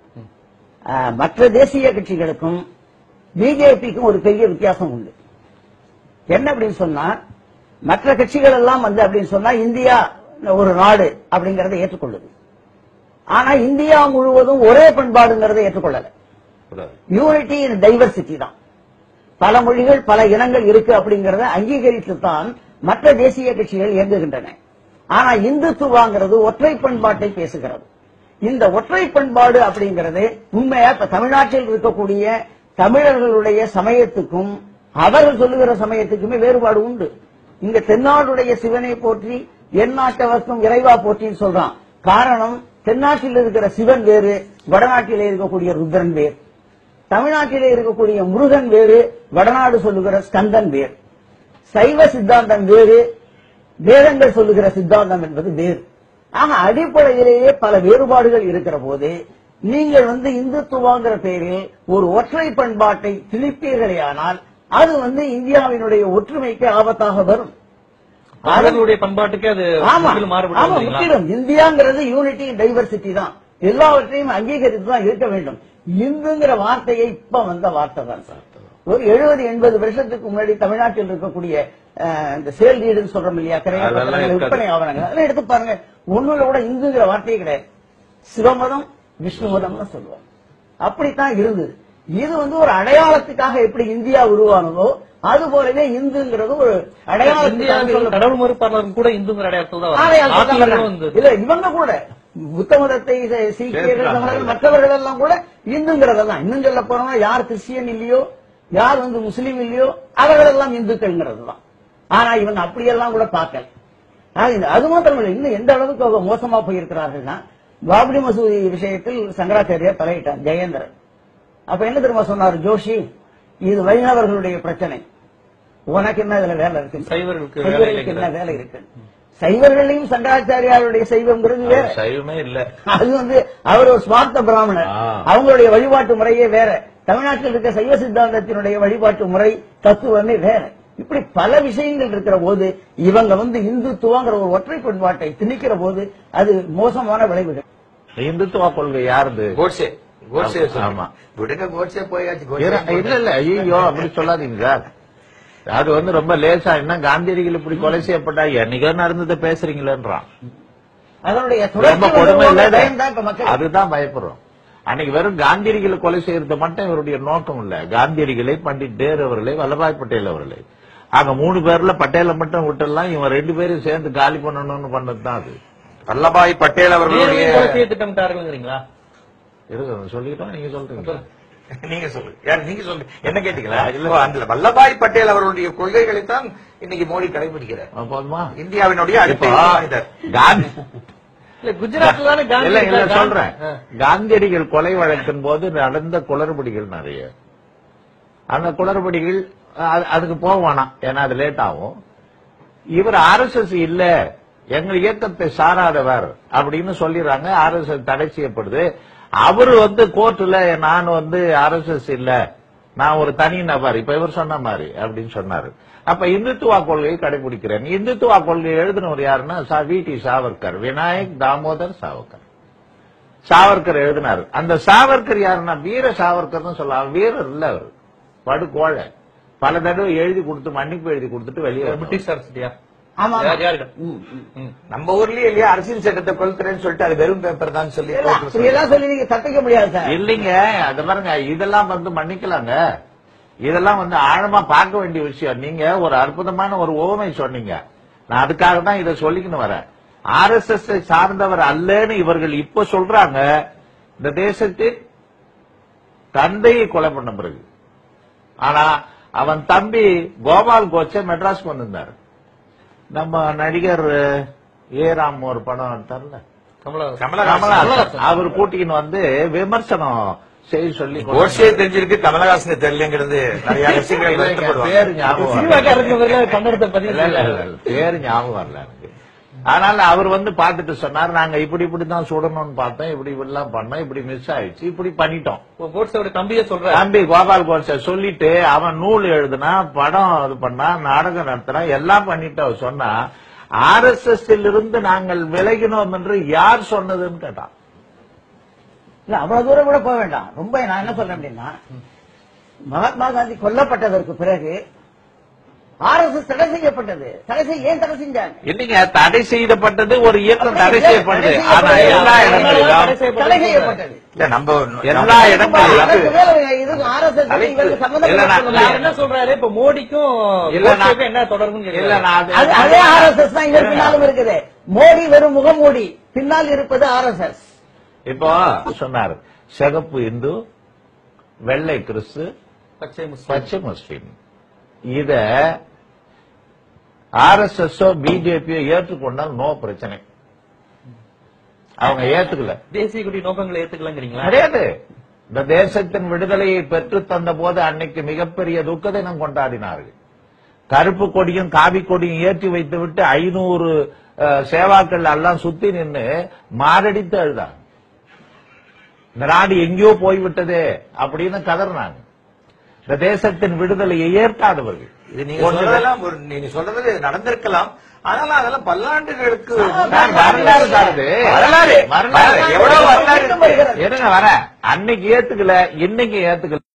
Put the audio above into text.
ஆஹ், மற்ற தேசிய கட்சிகளுக்கும் பிஜேபிக்கும் ஒரு பெரிய வித்தியாசம் உண்டு என்ன அப்படின்னு சொன்னா மற்ற கட்சிகள் எல்லாம் வந்து அப்படின்னு சொன்னா இந்தியா ஒரு நாடு அப்படிங்கறதை ஏற்றுக்கொள்ளுது ஆனா இந்தியா முழுவதும் ஒரே பண்பாடுங்கிறதை ஏற்றுக்கொள்ளல கூடாது. யூனிட்டி இன் டைவர்சிட்டி தான் பல மொழிகள் பல இனங்கள் இருக்கு அப்படிங்கறத அங்கீகரித்து தான் மற்ற தேசிய கட்சிகள் இயங்குகின்றன ஆனா இந்துத்துவாங்கிறது ஒற்றை பண்பாட்டை பேசுகிறது இந்த ஒற்றை பண்பாடு அப்படிங்கிறது உண்மையா இப்ப தமிழ்நாட்டில் இருக்கக்கூடிய தமிழர்களுடைய சமயத்துக்கும் அவர்கள் சொல்லுகிற சமயத்துக்குமே வேறுபாடு உண்டு இங்க தென்னாடுடைய சிவனை போற்றி எந்நாட்டவர்க்கும் இறைவா போற்றின்னு சொல்றான் காரணம் தென்னாட்டில் இருக்கிற சிவன் வேறு வடநாட்டிலே இருக்கக்கூடிய ருத்ரன் வேறு தமிழ்நாட்டிலே இருக்கக்கூடிய முருகன் வேறு வடநாடு சொல்லுகிற ஸ்கந்தன் வேறு சைவ சித்தாந்தம் வேறு வேதங்கள் சொல்லுகிற சித்தாந்தம் என்பது வேறு ஆக அடிப்படையிலேயே பல வேறுபாடுகள் இருக்கிற போது நீங்கள் வந்து இந்துத்துவாங்கிற பெயரில் ஒரு ஒற்றை பண்பாட்டை திணிப்பீர்களேயானால் அது வந்து இந்தியாவினுடைய ஒற்றுமைக்கு ஆபத்தாக வரும் அவர்களுடைய பண்பாட்டுக்கே அது ஆமா முற்றிலும் ஆமா மாறுபட்டு முற்றிலும் இந்தியாங்கிறது யூனிட்டி டைவர்சிட்டி தான் எல்லாவற்றையும் அங்கீகரித்து தான் இருக்க வேண்டும் இந்துங்கிற வார்த்தையை இப்ப வந்த வார்த்தை தான் சார் ஒரு எழுபது எண்பது வருஷத்துக்கு முன்னாடி தமிழ்நாட்டில் இருக்கக்கூடிய அஹ், இந்த சேல் ரீடுன்னு சொல்றோம் இல்லையா அதெல்லாம் கிரைய இருக்காது. விற்பனை ஆவணங்கள் அதெல்லாம் எடுத்து பாருங்க ஒண்ணுல கூட இந்துங்கிற வார்த்தையே கிடையாது சிவமதம் விஷ்ணு மதம்னு சொல்லுவாங்க அப்படித்தான் இருந்தது இது வந்து ஒரு அடையாளத்துக்காக எப்படி இந்தியா உருவானதோ அது போலவே இந்துங்கிறது ஒரு அடையாளத்துக்காக இந்தியாவில் சொல்லப்பட்ட- கடவுள் மறுப்பாளர்கள் கூட இந்துங்கிற அடையாளத்தில் தான் ஆலயம் வராங்க. அதுதான் ஆசிரியர்களும் வர்றாங்க. வந்து இல்ல இவங்க கூட புத்த மதத்தை ச- சீக்கியர்கள் சேர்த்துட்டாங்க. தமிழர்கள் மற்றவர்கள் எல்லாம் கூட இந்துங்கிறதெல்லாம் இன்னும் சொல்ல போறோம்னா யார் கிறிஸ்டியன் இல்லையோ யார் வந்து முஸ்லீம் இல்லையோ அவர்கள் எல்லாம் இந்துக்கள்ங்கிறது தான் ஆனா இவங்க அப்படியெல்லாம் கூட பார்க்கல ஆக இந்த- அது மாத்திரமில்லை இன்னும் எந்த அளவுக்கு அவங்க மோசமா போயிருக்கிறார்கள்னா பாபரி மசூதி விஷயத்தில் சங்கராச்சாரியார் தலையிட்டார் ஜெயேந்திரன் அப்ப என்ன தெரியுமா சொன்னார் ஜோஷி இது வைணவர்களுடைய பிரச்சனை உனக்கு என்ன இதுல வேலை இருக்கு சைவர்களுக்கு வேலை சைவர்களுக்கு என்ன இல்லைங்கிறார். வேலை இருக்கு சைவர்களையும் சங்கராச்சாரியாருடைய சைவம்ங்கிறது வேற அவர் சைவமே இல்ல அது வந்து அவர் ஒரு ஸ்மார்த்த பிராமணர் ஆ. அவங்களுடைய வழிபாட்டு முறையே வேற தமிழ்நாட்டில் இருக்க சைவ சித்தாந்தத்தினுடைய வழிபாட்டு முறை தத்துவமே வேற இப்படி பல விஷயங்கள் இருக்கிற போது இவங்க வந்து இந்துத்துவங்கிற ஒரு ஒற்றை பண்பாட்டை திணிக்கிற போது அது மோசமான விளைவுகள் இந்துத்துவ கொள்கை யாருது கோட்ஸே கோட்ஸே ஆமா. ஆமா விடுங்க கோட்ஸே போயாச்சு இர- கோட்ஸே இல்ல இல்ல ஐயோ அப்படி சொல்லாதீங்க சார் அது வந்து ரொம்ப லேசா என்ன காந்தியடிகள் இப்படி கொலை செய்யப்பட்டா என்னைக்கோ நடந்ததை பேசுறீங்களேன்றான் அதனுடைய ரொம்ப தொடர்ச்சி கொடுமை வந்து இல்ல ஒரு பயம்தான் இப்ப மக்கள் அதுதான் பயப்படுறோம் அன்னைக்கு வெறும் காந்தியடிகளை கொலை செய்யறது மட்டும் இவருடைய நோக்கம் இல்ல காந்தியடிகளை பண்டிட் நேரு அவர்களை வல்லபாய் பட்டேல் அவர்களை ஆக மூணு பேர்ல பட்டேலை மட்டும் விட்டுடலாம் இவன் ரெண்டு பேரும் சேர்ந்து காலி பண்ணணும்னு பண்ணது தான் அது வல்லபாய் பட்டேல் அவர்களுடைய நேருவை கொலை செய்ய திட்டமிட்டார்கள்ங்கிறீங்களா இருக்கு சொல்லிக்கிட்டோம் நீங்க சொல்றீங்க நீங்க சொல்லுங்க யார் நீங்க சொல்லுங்க என்ன கேட்டீங்களா இல்ல அந்த வல்லபாய் பட்டேல் அவர்களுடைய கொள்கைகளை தான் இன்னைக்கு மோடி கடைபிடிக்கிறார் ஆ, போதுமா இந்தியாவினுடைய அடுத்த இப்போ மனிதர் காந்தி இல்ல குஜராத்ல தானே காந்தி இல்ல இல்ல இருக்காரு. சொல்றேன் ஆ. காந்தியடிகள் கொலை வழக்கின் போது நடந்த குளறுபடிகள் நிறைய அந்த குளறுபடிகள் அது- அதுக்கு போக வேணாம் ஏன்னா அது லேட் ஆகும் இவர் ஆர்எஸ்எஸ் இல்ல எங்கள் இயக்கத்தை சாராதவர் அப்படின்னு சொல்லிடுறாங்க ஆர்எஸ்எஸ் தடை செய்யப்படுது அவரு வந்து கோர்ட்ல நான் வந்து ஆர்எஸ்எஸ் இல்ல நான் ஒரு தனி நபர் இப்ப இவர் சொன்ன மாதிரி அப்படின்னு சொன்னாரு அப்ப இந்துத்துவா கொள்கையை கடைபிடிக்கிறேன் இந்துத்துவா கொள்கையை எழுதினவர் யாருன்னா சா- வி டி சாவர்கர் விநாயக் தாமோதர் சாவர்கர் சாவர்கர் எழுதினார் அந்த சாவர்கர் யாருன்னா வீர சாவர்கர் தான் சொல்லலாம் வீரர் இல்ல அவர் படுகோழை பல தடவை எழுதி கொடுத்து மன்னிப்பு எழுதி கொடுத்துட்டு வெளியே வந்தார். பிரிட்டிஷ் அரசியா ஆமா யார் யாரிடம் ம், ம். ம். நம்ம ஊர்லயே இல்லையா அரசியல் சட்டத்தை கொளுத்துறேன்னு சொல்லிட்டு அது வெறும் பேப்பர் தான் சொல்லி இல்ல, அப்படியெல்லாம் சொல்லி நீங்க தப்பிக்க முடியாது சார் இல்லைங்க அது பாருங்க இதெல்லாம் வந்து மன்னிக்கலாங்க இதெல்லாம் வந்து ஆழமா பார்க்க வேண்டிய விஷயம் நீங்க ஒரு அற்புதமான ஒரு ஓமை சொன்னீங்க நான் அதுக்காக தான் இதை சொல்லிக்கணும் வரேன் ஆர்எஸ்எஸ் சார்ந்தவர் அல்லன்னு இவர்கள் இப்ப சொல்றாங்க இந்த தேசத்தில் தந்தையை கொலை பண்ண பிறகு ஆனா அவன் தம்பி கோபால் கோச்சை மெட்ராஸ் வந்திருந்தார் நம்ம நடிகர் ஏ ராம் ஒரு படம் தரல கமலஹாசன் கமலஹாசன் கமலஹாசன் அவர் கூட்டின்னு வந்து விமர்சனம் செய்ய சொல்லி கோட்ஸே தெரிஞ்சிருக்கு கமலஹாசன் தெரியலங்கிறது நிறைய விஷயங்கள் இல்லைங்க, வருத்தப்படுவாங்க பேரு ஞாபகம் வரல. சினிமாக்காரர்கள் கன்னடத்தை பதிவு இல்ல, இல்ல, இல்ல, இல்ல, பேரு ஞாபகம் வரல எனக்கு அதனால அவர் வந்து பார்த்துட்டு சொன்னார் நாங்க இப்படி இப்படி தான் சுடணும்னு பார்த்தோம் இப்படி இப்படி எல்லாம் பண்ணோம் இப்படி மிஸ் ஆயிடுச்சு இப்படி பண்ணிட்டோம் கோட்ஸோட தம்பியே சொல்ற தம்பி கோபால் கோட்ஸை சொல்லிட்டு அவன் நூல் எழுதுனா படம் இது பண்ணா நாடகம் நடத்தினா எல்லாம் பண்ணிட்டு அவர் சொன்னா ஆர்எஸ்எஸ் இருந்து நாங்கள் விலகினோம் என்று யார் சொன்னதுன்னு கேட்டான் இல்ல அவ்வளவு தூரம் கூட போக வேண்டாம் ரொம்ப நான் என்ன சொல்றேன் அப்படின்னா மகாத்மா காந்தி கொல்லப்பட்டதற்கு பிறகு ஆர்எஸ்எஸ் தடை செய்யப்பட்டது தடை செய்ய ஏன் தடை செஞ்சாங்க இல்லைங்க தடை செய்யப்பட்டது ஒரு இயக்கம் தடை அப்படி செய்யப்படுது தடை ஆனா எல்லா செய்யப்பட்டது. இடங்களிலும் தடை செய்யப்பட்டது இல்ல நம்ம எல்லா இடங்களிலும் அதற்கு மேல இதுக்கு ஆர்எஸ்எஸ் அழைத்து- இவருக்கு இல்ல, சம்பந்தம் நான் இல்லை. அவர் என்ன சொல்றாரு இப்ப மோடிக்கும் இல்ல, நான்- கோட்சேக்கும் என்ன தொடர்புன்னு இல்ல கேக்குறாரு. நான் அது அது- அதே ஆர்எஸ்எஸ் தான் இதற்கு பின்னாலும் இருக்குது மோடி வெறும் முகமூடி பின்னால் இருப்பது ஆர்எஸ்எஸ் இப்போ சொன்னார் சிகப்பு இந்து வெள்ளை கிறிஸ்து பச்சை முஸ்லிம் பச்சை முஸ்லிம் இத ஆர்எஸ்எஸ் பிஜேபியோ ஏற்றுக்கொண்டால் நோ பிரச்சனை அவங்க ஏத்துக்கல தேசிய குடி நோக்கங்களை ஏத்துக்கலாங்கிறீங்களா கிடையாது இந்த தேசத்தின் விடுதலையை பெற்று தந்த போது அன்னைக்கு மிகப்பெரிய துக்க தினம் கொண்டாடினார்கள் கருப்பு கொடியும் காவி கொடியும் ஏற்றி வைத்து விட்டு ஐநூறு சேவாக்கள் எல்லாம் சுத்தி நின்னு மாரடித்து அழுதாங்க இந்த நாடு எங்கேயோ போய்விட்டதே அப்படின்னு கதறினாங்க இந்த தேசத்தின் விடுதலையை ஏற்காதவர்கள் இது நீங்க சொல்றதெல்லாம் ஒரு நீங்க சொல்றது நடந்திருக்கலாம் ஆனாலும் அதெல்லாம் பல்லாண்டுகளுக்கு நான் வரலாறு சாருது. வரலாறு வரலாறு எவ்வளவு வரலாறு இருக்கு. இருங்க வர அன்னைக்கு ஏத்துக்கல இன்னைக்கு ஏத்துக்கல